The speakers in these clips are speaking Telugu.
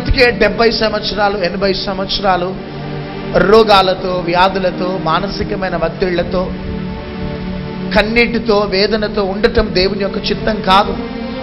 బ్రతికే డెబ్బై సంవత్సరాలు ఎనభై సంవత్సరాలు రోగాలతో వ్యాధులతో మానసికమైన ఒత్తిళ్లతో కన్నీటితో వేదనతో ఉండటం దేవుని యొక్క చిత్తం కాదు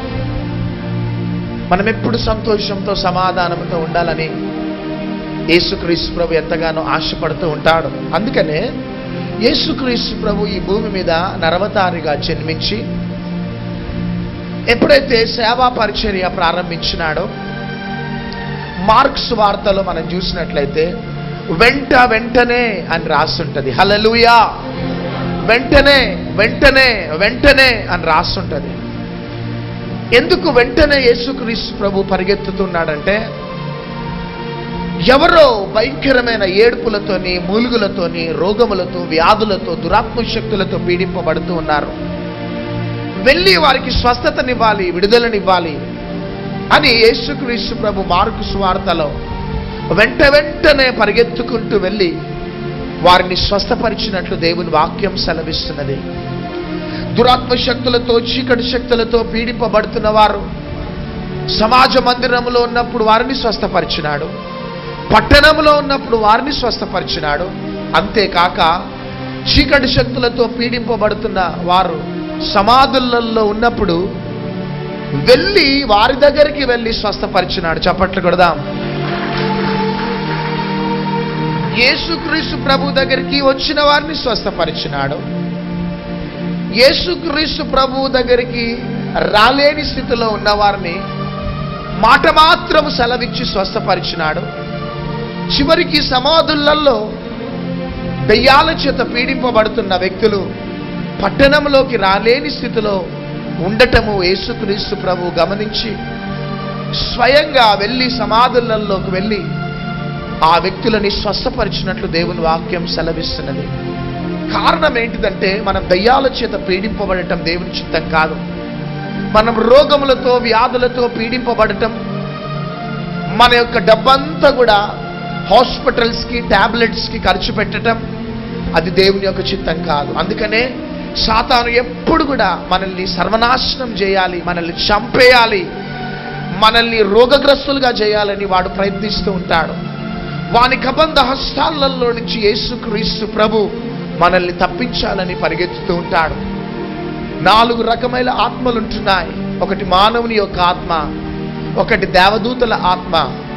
మనం ఎప్పుడు సంతోషంతో సమాధానంతో ఉండాలని యేసుక్రీస్తు ప్రభు ఎంతగానో ఆశపడుతూ ఉంటాడు అందుకనే యేసుక్రీస్తు ప్రభు ఈ భూమి మీద నరవతారిగా జన్మించి ఎప్పుడైతే సేవా పరిచర్య ప్రారంభించినాడో మార్క్స్ వార్తలో మనం చూసినట్లయితే వెంట వెంటనే అని రాస్తుంటది హలలుయా వెంటనే వెంటనే వెంటనే అని రాస్తుంటది ఎందుకు వెంటనే యేసుక్రీస్తు ప్రభు పరిగెత్తుతున్నాడంటే ఎవరో భయంకరమైన ఏడుపులతోని మూలుగులతోని రోగములతో వ్యాధులతో దురాత్మ శక్తులతో పీడింపబడుతూ ఉన్నారు వెళ్ళి వారికి స్వస్థతనివ్వాలి విడుదలనివ్వాలి అని యేసుక్రీస్తు ప్రభు మార్కు సువార్తలో వెంట వెంటనే పరిగెత్తుకుంటూ వెళ్ళి వారిని స్వస్థపరిచినట్లు దేవుని వాక్యం సెలవిస్తున్నది దురాత్మ శక్తులతో చీకటి శక్తులతో పీడింపబడుతున్న వారు సమాజ మందిరంలో ఉన్నప్పుడు వారిని స్వస్థపరిచినాడు పట్టణంలో ఉన్నప్పుడు వారిని స్వస్థపరిచినాడు అంతేకాక చీకటి శక్తులతో పీడింపబడుతున్న వారు సమాధులలో ఉన్నప్పుడు వెళ్ళి వారి దగ్గరికి వెళ్ళి స్వస్థపరిచినాడు చప్పట్లు కొడదాం యేసుక్రీస్తు ప్రభు దగ్గరికి వచ్చిన వారిని స్వస్థపరిచినాడు యేసుక్రీస్తు ప్రభు దగ్గరికి రాలేని స్థితిలో ఉన్న వారిని మాట మాత్రం సెలవిచ్చి స్వస్థపరిచినాడు చివరికి సమాధులలో దయ్యాల చేత పీడింపబడుతున్న వ్యక్తులు పట్టణంలోకి రాలేని స్థితిలో ఉండటము యేసుక్రీస్తు ప్రభు గమనించి స్వయంగా వెళ్ళి సమాధులలోకి వెళ్ళి ఆ వ్యక్తులని స్వస్థపరిచినట్లు దేవుని వాక్యం సెలవిస్తున్నది కారణం ఏంటిదంటే మనం దయ్యాల చేత పీడింపబడటం దేవుని చిత్తం కాదు మనం రోగములతో వ్యాధులతో పీడింపబడటం మన యొక్క డబ్బంతా కూడా హాస్పిటల్స్కి ట్యాబ్లెట్స్కి ఖర్చు పెట్టడం అది దేవుని యొక్క చిత్తం కాదు అందుకనే సాతాను ఎప్పుడు కూడా మనల్ని సర్వనాశనం చేయాలి మనల్ని చంపేయాలి మనల్ని రోగగ్రస్తులుగా చేయాలని వాడు ప్రయత్నిస్తూ ఉంటాడు వాని కబంధ హస్తాలలో నుంచి యేసుక్రీస్తు ప్రభు మనల్ని తప్పించాలని పరిగెత్తుతూ ఉంటాడు నాలుగు రకమైన ఆత్మలు ఉంటున్నాయి ఒకటి మానవుని యొక్క ఆత్మ ఒకటి దేవదూతల ఆత్మ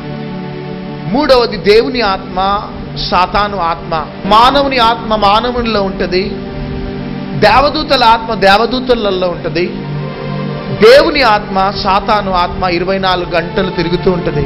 మూడవది దేవుని ఆత్మ సాతాను ఆత్మ మానవుని ఆత్మ మానవునిలో ఉంటుంది దేవదూతల ఆత్మ దేవదూతలలో ఉంటుంది దేవుని ఆత్మ సాతాను ఆత్మ ఇరవై నాలుగు గంటలు తిరుగుతూ ఉంటుంది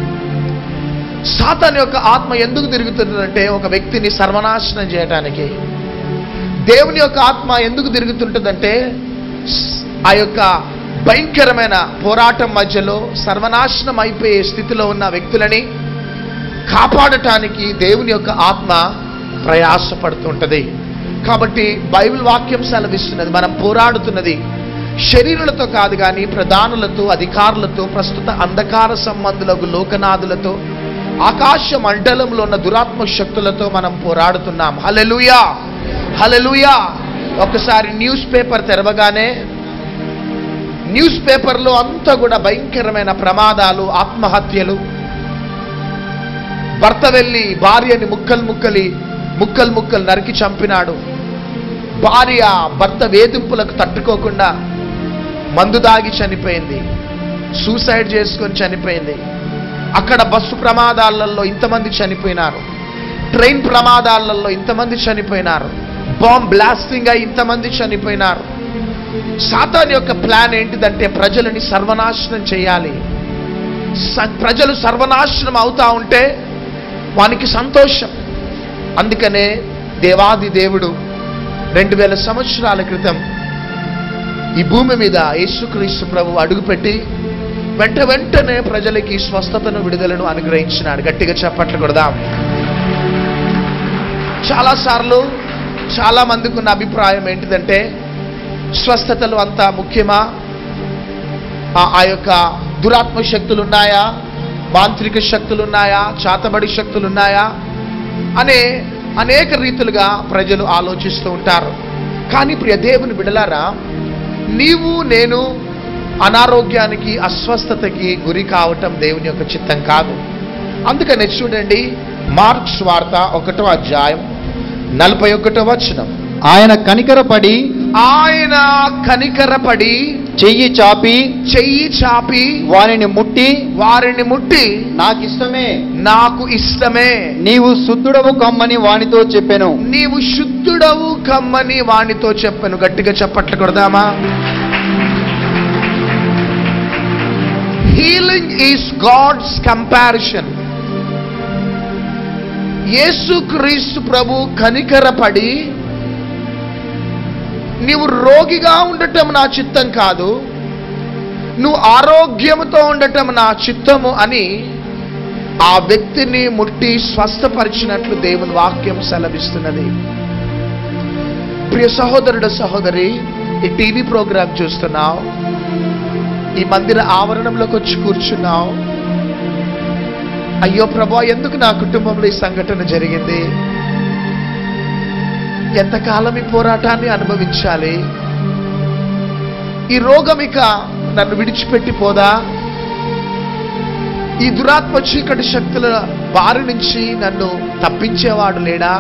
సాతాను యొక్క ఆత్మ ఎందుకు తిరుగుతుందంటే ఒక వ్యక్తిని సర్వనాశనం చేయటానికి దేవుని యొక్క ఆత్మ ఎందుకు తిరుగుతుంటుందంటే స్- ఆ యొక్క భయంకరమైన పోరాటం మధ్యలో సర్వనాశనం అయిపోయే స్థితిలో ఉన్న వ్యక్తులని కాపాడటానికి దేవుని యొక్క ఆత్మ ప్రయాసపడుతుంటది కాబట్టి బైబిల్ వాక్యం సెలవిస్తున్నది మనం పోరాడుతున్నది శరీరులతో కాదు కానీ ప్రధానులతో అధికారులతో ప్రస్తుత అంధకార సంబంధులకు లోకనాథులతో ఆకాశ మండలంలో ఉన్న దురాత్మ శక్తులతో మనం పోరాడుతున్నాం హలెలుయా హలెలుయా ఒకసారి న్యూస్ పేపర్ తెరవగానే న్యూస్ పేపర్లో అంతా కూడా భయంకరమైన ప్రమాదాలు ఆత్మహత్యలు భర్త వెళ్ళి భార్యని ముక్కలు ముక్కలి ముక్కలు ముక్కలు నరికి చంపినాడు భార్య భర్త వేధింపులకు తట్టుకోకుండా మందు దాగి చనిపోయింది సూసైడ్ చేసుకొని చనిపోయింది అక్కడ బస్సు ప్రమాదాలలో ఇంతమంది చనిపోయినారు ట్రైన్ ప్రమాదాలలో ఇంతమంది చనిపోయినారు బాంబ్ బ్లాస్టింగ్ అయి ఇంతమంది చనిపోయినారు సాతాన్ యొక్క ప్లాన్ ఏంటిదంటే ప్రజలని సర్వనాశనం చేయాలి స- ప్రజలు సర్వనాశనం అవుతా ఉంటే వానికి సంతోషం అందుకనే దేవాది దేవుడు రెండు వేల సంవత్సరాల క్రితం ఈ భూమి మీద యేసుక్రీస్తు ప్రభు అడుగుపెట్టి వెంట వెంటనే ప్రజలకి స్వస్థతను విడుదలను అనుగ్రహించినాడు గట్టిగా చప్పట్లు కొడదాం చాలాసార్లు చాలా మందికి ఉన్న అభిప్రాయం ఏంటిదంటే స్వస్థతలు అంత ముఖ్యమా ఆ- ఆ యొక్క దురాత్మ శక్తులు ఉన్నాయా మాంత్రిక శక్తులు ఉన్నాయా చాతబడి శక్తులు ఉన్నాయా అనే అనేక రీతులుగా ప్రజలు ఆలోచిస్తూ ఉంటారు కానీ ప్రియ దేవుని బిడలారా నీవు నేను అనారోగ్యానికి అస్వస్థతకి గురి కావటం దేవుని యొక్క చిత్తం కాదు అందుకనే చూడండి మార్క్స్ వార్త ఒకటో అధ్యాయం నలభై ఒకటో వచనం ఆయన కనికరపడి ఆయన కనికరపడి చెయ్యి చాపి చెయ్యి చాపి వారిని ముట్టి వారిని ముట్టి నాకిష్టమే నాకు ఇష్టమే నీవు శుద్ధుడవు కమ్మని వానితో చెప్పెను నీవు శుద్ధుడవు కమ్మని వానితో చెప్పాను గట్టిగా చెప్పట్లు కొడదామా హీలింగ్ ఈస్ గాడ్స్ కంపారిషన్ యేసుక్రీస్తు ప్రభు కనికరపడి నీవు రోగిగా ఉండటం నా చిత్తం కాదు నువ్వు ఆరోగ్యముతో ఉండటం నా చిత్తము అని ఆ వ్యక్తిని ముట్టి స్వస్థపరిచినట్లు దేవుని వాక్యం సెలవిస్తున్నది ప్రియ సహోదరుడు సహోదరి ఈ టీవీ ప్రోగ్రాం చూస్తున్నావు ఈ మందిర ఆవరణంలోకి వచ్చి కూర్చున్నావు అయ్యో ప్రభా ఎందుకు నా కుటుంబంలో ఈ సంఘటన జరిగింది ఎంతకాలం ఈ పోరాటాన్ని అనుభవించాలి ఈ రోగం ఇక నన్ను విడిచిపెట్టి పోదా ఈ దురాత్మ చీకటి శక్తుల బారి నుంచి నన్ను తప్పించేవాడు లేడా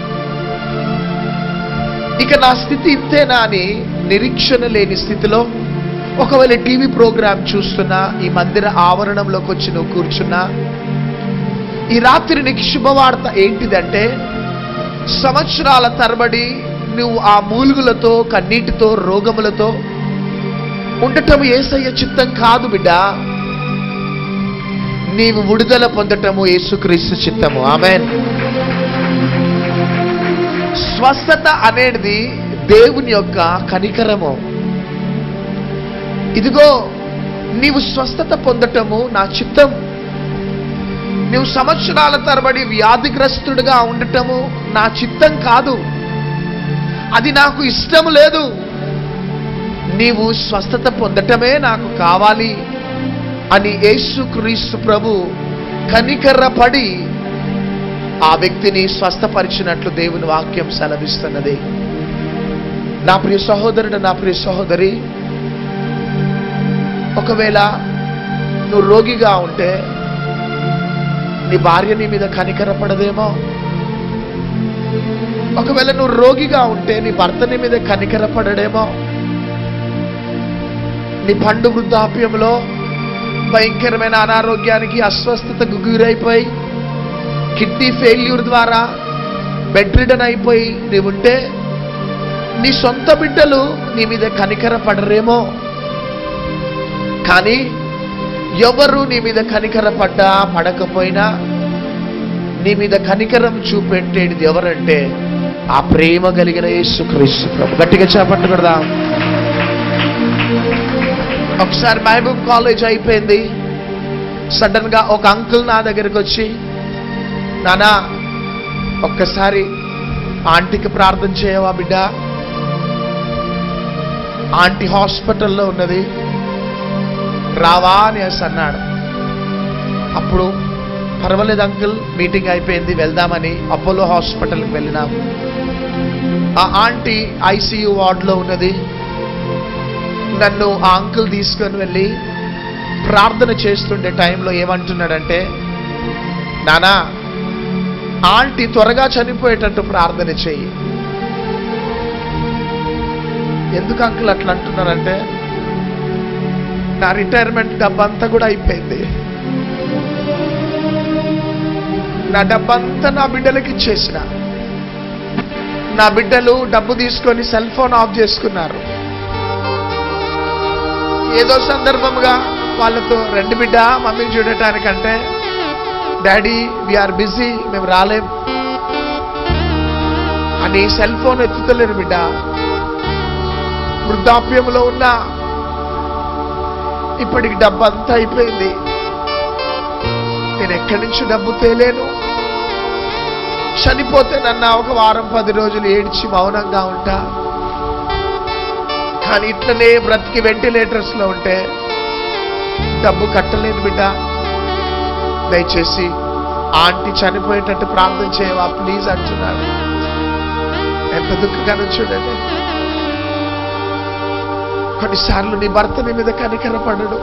ఇక నా స్థితి ఇంతేనా అని నిరీక్షణ లేని స్థితిలో ఒకవేళ టీవీ ప్రోగ్రాం చూస్తున్నా ఈ మందిర ఆవరణంలోకి వచ్చి నువ్వు కూర్చున్నా ఈ రాత్రి నీకు శుభవార్త ఏంటిదంటే సంవత్సరాల తరబడి నువ్వు ఆ మూలుగులతో కన్నీటితో రోగములతో ఉండటం ఏసయ్య చిత్తం కాదు బిడ్డ నీవు విడుదల పొందటము యేసుక్రీస్తు చిత్తము ఆమెన్ స్వస్థత అనేది దేవుని యొక్క కనికరము ఇదిగో నీవు స్వస్థత పొందటము నా చిత్తం నువ్వు సంవత్సరాల తరబడి వ్యాధిగ్రస్తుడిగా ఉండటము నా చిత్తం కాదు అది నాకు ఇష్టం లేదు నీవు స్వస్థత పొందటమే నాకు కావాలి అని యేసుక్రీస్తు ప్రభు కనికర్రపడి ఆ వ్యక్తిని స్వస్థపరిచినట్లు దేవుని వాక్యం సెలవిస్తున్నది నా ప్రియ సహోదరుడు నా ప్రియ సహోదరి ఒకవేళ నువ్వు రోగిగా ఉంటే నీ భార్య నీ మీద కనికరపడదేమో ఒకవేళ నువ్వు రోగిగా ఉంటే నీ భర్త నీ మీద కనికరపడడేమో నీ పండు వృద్ధాప్యంలో భయంకరమైన అనారోగ్యానికి అస్వస్థతకు గురైపోయి కిడ్నీ ఫెయిల్యూర్ ద్వారా బెడ్ రిడన్ అయిపోయి నీవుంటే నీ సొంత బిడ్డలు నీ మీద కనికరపడరేమో కానీ ఎవరు నీ మీద కనికరపడ్డా పడకపోయినా నీ మీద కనికరం చూపెట్టేది ఎవరంటే ఆ ప్రేమ కలిగిన యేసుక్రీస్తు ప్రభు గట్టిగా చేపట్టు కదా ఒకసారి మహబూబ్ కాలేజ్ అయిపోయింది సడన్ గా ఒక అంకుల్ నా దగ్గరికి వచ్చి నానా ఒక్కసారి ఆంటీకి ప్రార్థన చేయవా బిడ్డ ఆంటీ హాస్పిటల్లో ఉన్నది రావా అని అనేసి అన్నాడు అప్పుడు పర్వాలేదు అంకుల్ మీటింగ్ అయిపోయింది వెళ్దామని అపోలో హాస్పిటల్కి వెళ్ళినాము ఆ ఆంటీ ఐసీయూ వార్డులో ఉన్నది నన్ను ఆ అంకుల్ తీసుకొని వెళ్ళి ప్రార్థన చేస్తుండే టైంలో ఏమంటున్నాడంటే నానా ఆంటీ త్వరగా చనిపోయేటట్టు ప్రార్థన చెయ్యి ఎందుకు అంకుల్ అట్లా అంటున్నారంటే నా రిటైర్మెంట్ డబ్బంతా కూడా అయిపోయింది నా డబ్బంతా నా బిడ్డలకి ఇచ్చేసిన నా బిడ్డలు డబ్బు తీసుకొని సెల్ ఫోన్ ఆఫ్ చేసుకున్నారు ఏదో సందర్భంగా వాళ్ళతో రెండు బిడ్డ మమ్మీని చూడటానికంటే డాడీ వీఆర్ బిజీ మేము రాలేం అని సెల్ ఫోన్ ఎత్తుతలేరు బిడ్డ వృద్ధాప్యంలో ఉన్న ఇప్పటికి డబ్బు అంతా అయిపోయింది నేను ఎక్కడి నుంచి డబ్బు తేలేను చనిపోతే నన్న ఒక వారం పది రోజులు ఏడ్చి మౌనంగా ఉంటా కానీ ఇట్లనే బ్రతికి వెంటిలేటర్స్ లో ఉంటే డబ్బు కట్టలేను బిడ్డ దయచేసి ఆంటీ చనిపోయేటట్టు ప్రార్థన చేయవా ప్లీజ్ అంటున్నాడు ఎంత దుఃఖంగా చూడండి కొన్నిసార్లు నీ భర్త నీ మీద కనికరపడడు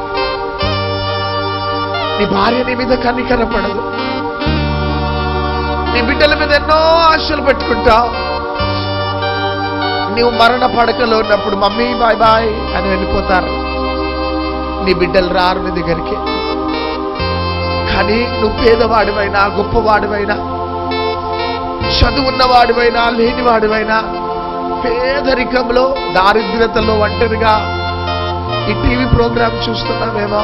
నీ భార్య నీ మీద కనికరపడదు నీ బిడ్డల మీద ఎన్నో ఆశలు పెట్టుకుంటావు నీవు మరణ పడకలో ఉన్నప్పుడు మమ్మీ బాయ్ బాయ్ అని వెళ్ళిపోతారు నీ బిడ్డలు రారు నీ దగ్గరికి కానీ నువ్వు పేదవాడివైనా గొప్పవాడివైనా చదువున్నవాడివైనా లేనివాడివైనా పేదరికంలో దారిద్ర్యతలో ఒంటరిగా ఈ టీవీ ప్రోగ్రాం చూస్తున్నావేమో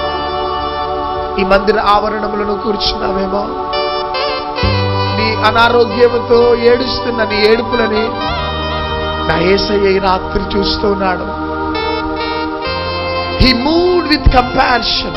ఈ మందిర ఆవరణంలో నువ్వు కూర్చున్నావేమో నీ అనారోగ్యంతో ఏడుస్తున్న నీ ఏడుపులని నా ఏసయ్య ఈ రాత్రి చూస్తున్నాడు హీ మూడ్ విత్ కంపారిషన్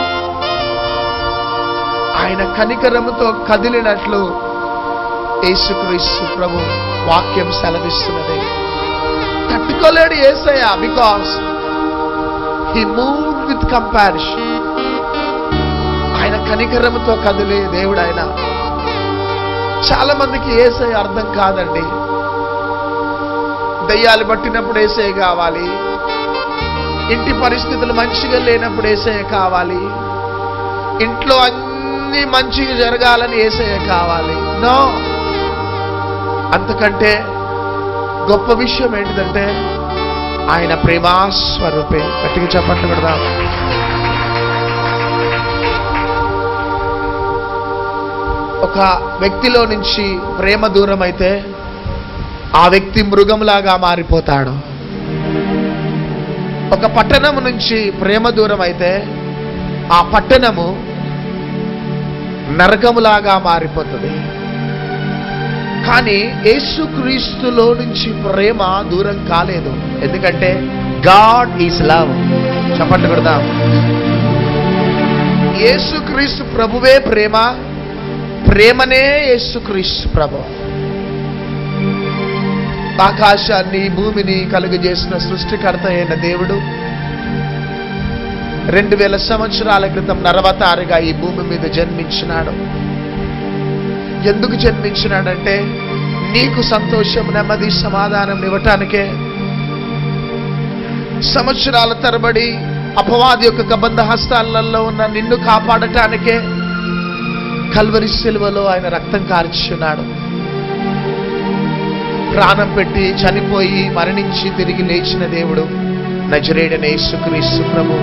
ఆయన కనికరముతో కదిలినట్లు యేసుక్రీస్తు ప్రభు వాక్యం సెలవిస్తున్నది తట్టుకోలేడు ఏసయ్య because he moved with comparison ఆయన కనికరముతో కదిలే దేవుడు ఆయన చాలా మందికి ఏసయ్య అర్థం కాదండి దయ్యాలు పట్టినప్పుడు ఏసయ్య కావాలి ఇంటి పరిస్థితులు మంచిగా లేనప్పుడు ఏసయ్య కావాలి ఇంట్లో అన్ని మంచిగా జరగాలని ఏసయ్య కావాలి నో అంతకంటే గొప్ప విషయం ఏంటిదంటే ఆయన ప్రేమాస్వరూపే గట్టిగా చెప్పట్లు పెడదాం ఒక వ్యక్తిలో నుంచి ప్రేమ దూరం అయితే ఆ వ్యక్తి మృగంలాగా మారిపోతాడు ఒక పట్టణం నుంచి ప్రేమ దూరం అయితే ఆ పట్టణము నరకములాగా మారిపోతుంది కానీ యేసుక్రీస్తులో నుంచి ప్రేమ దూరం కాలేదు ఎందుకంటే గాడ్ ఈజ్ లవ్ చెప్పండి కొడదాం యేసుక్రీస్తు ప్రభువే ప్రేమ ప్రేమనే యేసుక్రీస్తు ప్రభు ఆకాశాన్ని భూమిని కలుగజేసిన సృష్టికర్త అయిన దేవుడు రెండు వేల సంవత్సరాల క్రితం నరవతారుగా ఈ భూమి మీద జన్మించినాడు ఎందుకు జన్మించినాడంటే నీకు సంతోషం నెమ్మది సమాధానం ఇవ్వటానికే సంవత్సరాల తరబడి అపవాది యొక్క కబంధ హస్తాలలో ఉన్న నిన్ను కాపాడటానికే కల్వరి సిలువలో ఆయన రక్తం కార్చున్నాడు ప్రాణం పెట్టి చనిపోయి మరణించి తిరిగి లేచిన దేవుడు నజరేడనే యేసుక్రీస్తు ప్రభు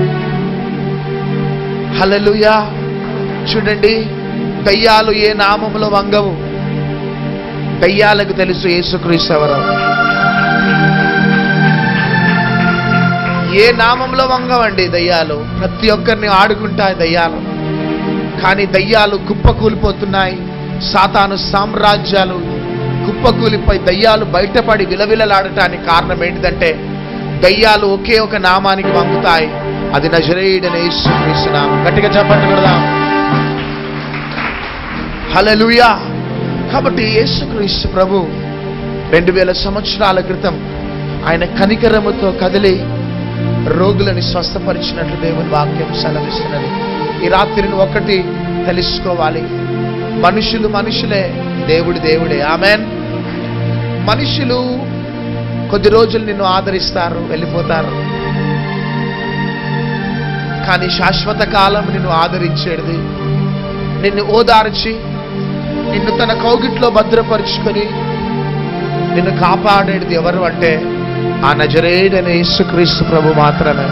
హల్లెలూయా చూడండి దయ్యాలు ఏ నామములో వంగవు దయ్యాలకు తెలుసు యేసుక్రీస్తు ఎవరు ఏ నామంలో వంగవండి దయ్యాలు ప్రతి ఒక్కరిని ఆడుకుంటాయి దయ్యాలు కానీ దయ్యాలు కుప్పకూలిపోతున్నాయి సాతాను సామ్రాజ్యాలు కుప్పకూలిపోయి దయ్యాలు బయటపడి విలవిలలాడటానికి కారణం ఏంటిదంటే దయ్యాలు ఒకే ఒక నామానికి వంగుతాయి అది నజరేయుడనే యేసుక్రీస్తు నామం గట్టిగా చెప్పండి కదా హల్లెలూయా కాబట్టి యేసుక్రీస్తు ప్రభు రెండు వేల సంవత్సరాల క్రితం ఆయన కనికరముతో కదిలి రోగులని స్వస్థపరిచినట్లు దేవుని వాక్యం సెలవిస్తున్నది ఈ రాత్రిని ఒకటి తెలుసుకోవాలి మనుషులు మనుషులే దేవుడు దేవుడే ఆమెన్ మనుషులు కొద్ది రోజులు నిన్ను ఆదరిస్తారు వెళ్ళిపోతారు కానీ శాశ్వత కాలం నిన్ను ఆదరించేది నిన్ను ఓదార్చి నిన్ను తన కౌగిట్లో భద్రపరుచుకొని నిన్ను కాపాడేది ఎవరు అంటే ఆ నజరేడనే యేసుక్రీస్తు ప్రభు మాత్రమే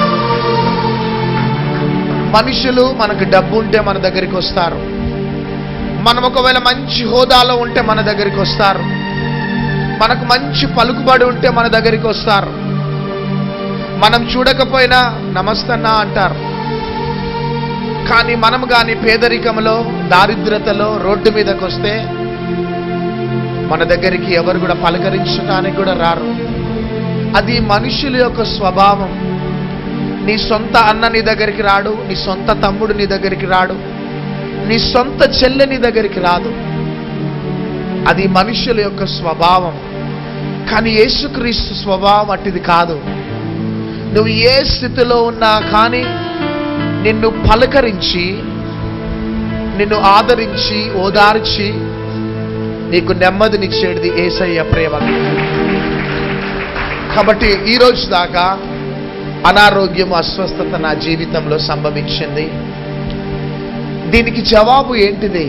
మనుషులు మనకు డబ్బు ఉంటే మన దగ్గరికి వస్తారు మనం ఒకవేళ మంచి హోదాలో ఉంటే మన దగ్గరికి వస్తారు మనకు మంచి పలుకుబడి ఉంటే మన దగ్గరికి వస్తారు మనం చూడకపోయినా నమస్తన్నా అంటారు కానీ మనం కానీ పేదరికంలో దారిద్రతలో రోడ్డు మీదకి వస్తే మన దగ్గరికి ఎవరు కూడా పలకరించడానికి కూడా రారు అది మనుషుల యొక్క స్వభావం నీ సొంత అన్న నీ దగ్గరికి రాడు నీ సొంత తమ్ముడు నీ దగ్గరికి రాడు నీ సొంత చెల్లె నీ దగ్గరికి రాదు అది మనుషుల యొక్క స్వభావం కానీ యేసుక్రీస్తు స్వభావం అట్టిది కాదు నువ్వు ఏ స్థితిలో ఉన్నా కానీ నిన్ను పలకరించి నిన్ను ఆదరించి ఓదార్చి నీకు నెమ్మదినిచ్చేది ఏసయ్య ప్రేమ కాబట్టి ఈ రోజు దాకా అనారోగ్యం అస్వస్థత నా జీవితంలో సంభవించింది దీనికి జవాబు ఏంటిది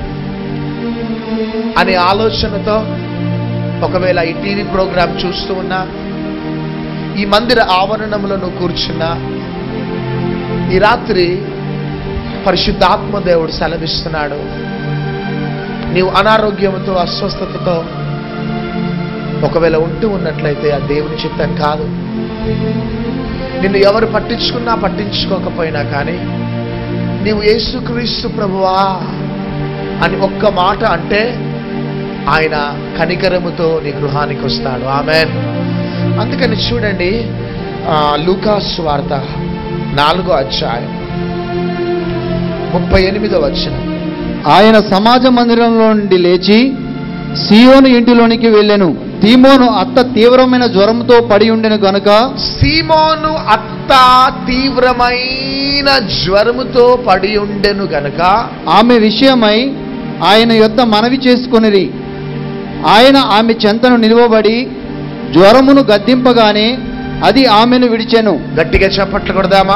అనే ఆలోచనతో ఒకవేళ ఈ టీవీ ప్రోగ్రాం చూస్తూ ఉన్నా ఈ మందిర ఆవరణంలో నువ్వు కూర్చున్నా ఈ రాత్రి పరిశుద్ధాత్మ దేవుడు సెలవిస్తున్నాడు నీవు అనారోగ్యంతో అస్వస్థతతో ఒకవేళ ఉంటూ ఉన్నట్లయితే ఆ దేవుని చిత్తం కాదు నిన్ను ఎవరు పట్టించుకున్నా పట్టించుకోకపోయినా కానీ నీవు యేసుక్రీస్తు ప్రభువా అని ఒక్క మాట అంటే ఆయన కనికరముతో నీ గృహానికి వస్తాడు ఆమెన్ అందుకని చూడండి ఆ, లూకాస్ వార్త నాలుగో అధ్యాయం ముప్పై ఎనిమిదో వచ్చిన ఆయన సమాజ మందిరంలో నుండి లేచి సియోను ఇంటిలోనికి వెళ్ళెను తీమోను అత్త తీవ్రమైన జ్వరంతో పడి ఉండెను గనుక సీమోను అత్త తీవ్రమైన జ్వరముతో పడి ఉండెను గనక ఆమె విషయమై ఆయన యొద్ద మనవి చేసుకొనిరి ఆయన ఆమె చెంతను నిలువబడి జ్వరమును గద్దింపగానే అది ఆమెను విడిచెను గట్టిగా చప్పట్లు కొడదామా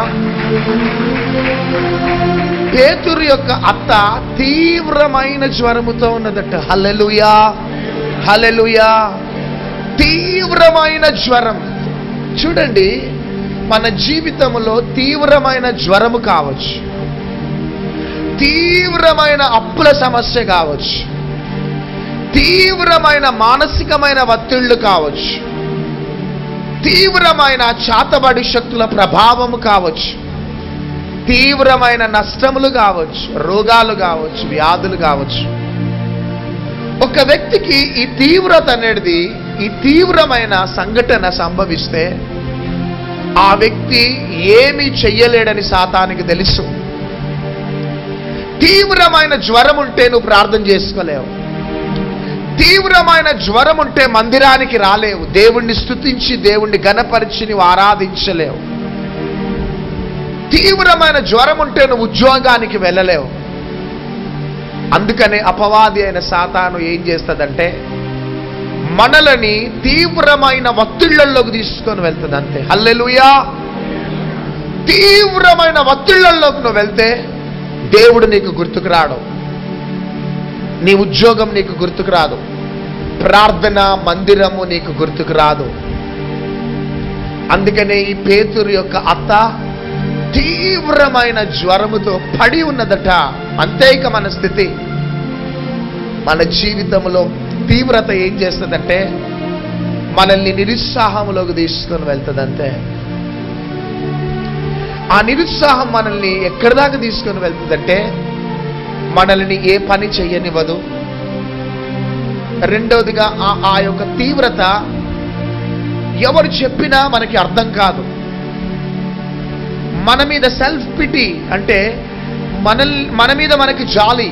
పేతురు యొక్క అత్త తీవ్రమైన జ్వరముతో ఉన్నదట హల్లెలూయా హల్లెలూయా తీవ్రమైన జ్వరం చూడండి మన జీవితంలో తీవ్రమైన జ్వరము కావచ్చు తీవ్రమైన అప్పుల సమస్య కావచ్చు తీవ్రమైన మానసికమైన ఒత్తిళ్లు కావచ్చు తీవ్రమైన చాతబడి శక్తుల ప్రభావము కావచ్చు తీవ్రమైన నష్టములు కావచ్చు రోగాలు కావచ్చు వ్యాధులు కావచ్చు ఒక వ్యక్తికి ఈ తీవ్రత అనేది ఈ తీవ్రమైన సంఘటన సంభవిస్తే ఆ వ్యక్తి ఏమి చెయ్యలేడని సాతానికి తెలుసు తీవ్రమైన జ్వరం ఉంటే నువ్వు ప్రార్థన చేసుకోలేవు తీవ్రమైన జ్వరం ఉంటే మందిరానికి రాలేవు దేవుణ్ణి స్తుతించి దేవుణ్ణి గణపరిచి నువ్వు ఆరాధించలేవు తీవ్రమైన జ్వరం ఉంటే నువ్వు ఉద్యోగానికి వెళ్ళలేవు అందుకనే అపవాది అయిన సాతాను ఏం చేస్తుందంటే మనలని తీవ్రమైన ఒత్తిళ్లలోకి తీసుకొని వెళ్తుంది అంతే హల్లెలూయా తీవ్రమైన ఒత్తిళ్లలోకి నువ్వు వెళ్తే దేవుడు నీకు గుర్తుకు రాడు నీ ఉద్యోగం నీకు గుర్తుకు రాదు ప్రార్థన మందిరము నీకు గుర్తుకు రాదు అందుకనే ఈ పేతురు యొక్క అత్త తీవ్రమైన జ్వరముతో పడి ఉన్నదట అంతే ఇక మన స్థితి మన జీవితంలో తీవ్రత ఏం చేస్తుందంటే మనల్ని నిరుత్సాహంలోకి తీసుకొని వెళ్తుంది అంతే ఆ నిరుత్సాహం మనల్ని ఎక్కడి దాకా తీసుకొని వెళ్తుందంటే మనల్ని ఏ పని చెయ్యనివ్వదు రెండవదిగా ఆ ఆ యొక్క తీవ్రత ఎవరు చెప్పినా మనకి అర్థం కాదు మన మీద సెల్ఫ్ పిటి అంటే మన మన మీద మనకి జాలి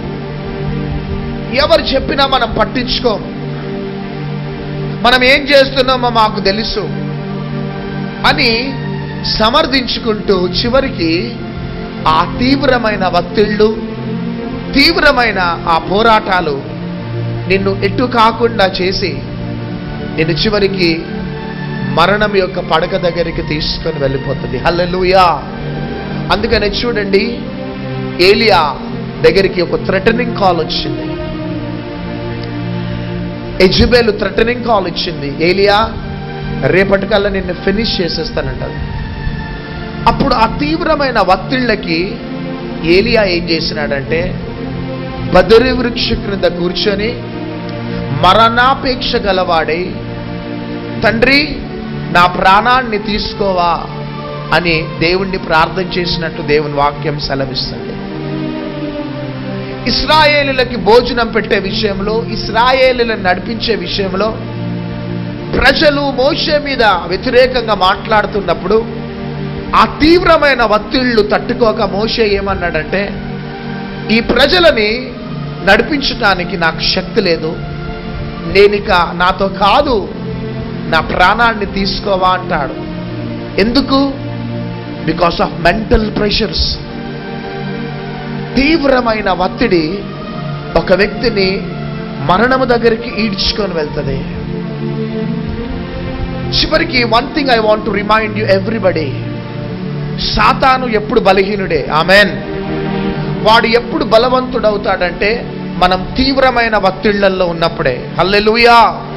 ఎవరు చెప్పినా మనం పట్టించుకోం మనం ఏం చేస్తున్నామో మాకు తెలుసు అని సమర్థించుకుంటూ చివరికి ఆ తీవ్రమైన ఒత్తిళ్ళు తీవ్రమైన ఆ పోరాటాలు నిన్ను ఎటు కాకుండా చేసి నిన్ను చివరికి మరణం యొక్క పడక దగ్గరికి తీసుకొని వెళ్ళిపోతుంది హల్లెలూయా అందుకనే చూడండి ఏలియా దగ్గరికి ఒక థ్రెటనింగ్ కాల్ వచ్చింది ఎజుబేలు థ్రెటనింగ్ కాల్ ఇచ్చింది ఏలియా రేపటికల్లా నిన్ను ఫినిష్ చేసేస్తానంటది అప్పుడు ఆ తీవ్రమైన ఒత్తిళ్ళకి ఏలియా ఏం చేసినాడంటే బదరి వృక్ష క్రింద కూర్చొని మరణాపేక్ష గలవాడై తండ్రి నా ప్రాణాన్ని తీసుకోవా అని దేవుణ్ణి ప్రార్థన చేసినట్టు దేవుని వాక్యం సెలవిస్తుంది ఇస్రాయేలులకి భోజనం పెట్టే విషయంలో ఇస్రాయేలులను నడిపించే విషయంలో ప్రజలు మోషే మీద వ్యతిరేకంగా మాట్లాడుతున్నప్పుడు ఆ తీవ్రమైన ఒత్తిళ్లు తట్టుకోక మోషే ఏమన్నాడంటే ఈ ప్రజలని నడిపించటానికి నాకు శక్తి లేదు నేనిక నాతో కాదు నా ప్రాణాన్ని తీసుకోవా అంటాడు ఎందుకు బికాస్ ఆఫ్ మెంటల్ ప్రెషర్స్ తీవ్రమైన ఒత్తిడి ఒక వ్యక్తిని మరణము దగ్గరికి ఈడ్చుకొని వెళ్తుంది చివరికి one thing I want to remind you everybody సాతాను ఎప్పుడు బలహీనుడే ఆమెన్ వాడు ఎప్పుడు బలవంతుడవుతాడంటే మనం తీవ్రమైన ఒత్తిళ్లలో ఉన్నప్పుడే హల్లెలూయా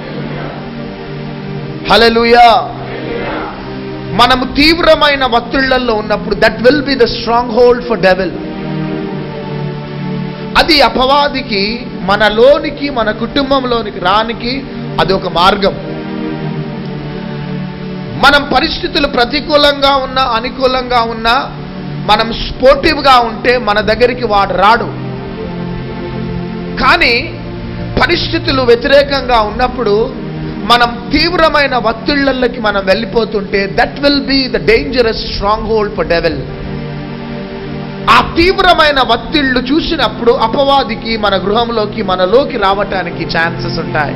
హల్లెలూయా మనము తీవ్రమైన ఒత్తిళ్లలో ఉన్నప్పుడు that will be the stronghold for devil అది అపవాదికి మనలోనికి మన కుటుంబంలోనికి రానికి అది ఒక మార్గం మనం పరిస్థితులు ప్రతికూలంగా ఉన్నా అనుకూలంగా ఉన్నా మనం స్పోర్టివ్గా ఉంటే మన దగ్గరికి వాడు రాడు కానీ పరిస్థితులు వ్యతిరేకంగా ఉన్నప్పుడు మనం తీవ్రమైన ఒత్తిళ్లకి మనం వెళ్ళిపోతుంటే that will be the dangerous stronghold for devil ఆ తీవ్రమైన ఒత్తిళ్లు చూసినప్పుడు అపవాదికి మన గృహంలోకి మనలోకి రావటానికి ఛాన్సెస్ ఉంటాయి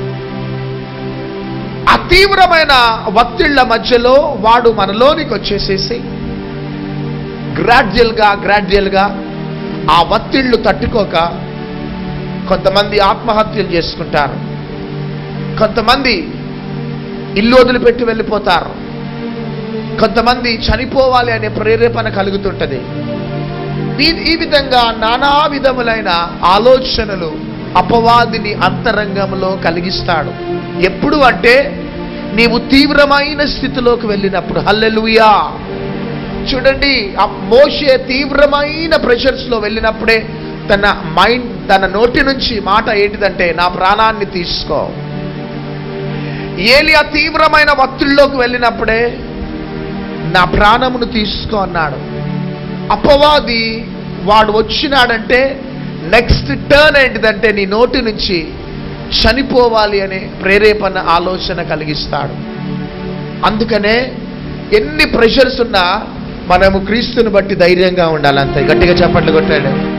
ఆ తీవ్రమైన ఒత్తిళ్ల మధ్యలో వాడు మనలోనికి వచ్చేసేసి గ్రాడ్యువల్గా గ్రాడ్యువల్గా ఆ ఒత్తిళ్లు తట్టుకోక కొంతమంది ఆత్మహత్యలు చేసుకుంటారు కొంతమంది ఇల్లు వదిలిపెట్టి వెళ్ళిపోతారు కొంతమంది చనిపోవాలి అనే ప్రేరేపణ కలుగుతుంటది ఈ ఈ విధంగా నానా విధములైన ఆలోచనలు అపవాదిని అంతరంగంలో కలిగిస్తాడు ఎప్పుడు అంటే నీవు తీవ్రమైన స్థితిలోకి వెళ్ళినప్పుడు హల్లెలూయా చూడండి ఆ మోషే తీవ్రమైన ప్రెషర్స్ లో వెళ్ళినప్పుడే తన మైండ్ తన నోటి నుంచి మాట ఏంటిదంటే నా ప్రాణాన్ని తీసుకో ఏలియా తీవ్రమైన ఒత్తిడిలోకి వెళ్ళినప్పుడే నా ప్రాణమును తీసుకో అన్నాడు అపవాది వాడు వచ్చినాడంటే నెక్స్ట్ టర్న్ ఏంటిదంటే నీ నోటి నుంచి చనిపోవాలి అనే ప్రేరేపణ ఆలోచన కలిగిస్తాడు అందుకనే ఎన్ని ప్రెషర్స్ ఉన్నా మనము క్రీస్తుని బట్టి ధైర్యంగా ఉండాలి అంతే గట్టిగా చప్పట్లు కొట్టాడు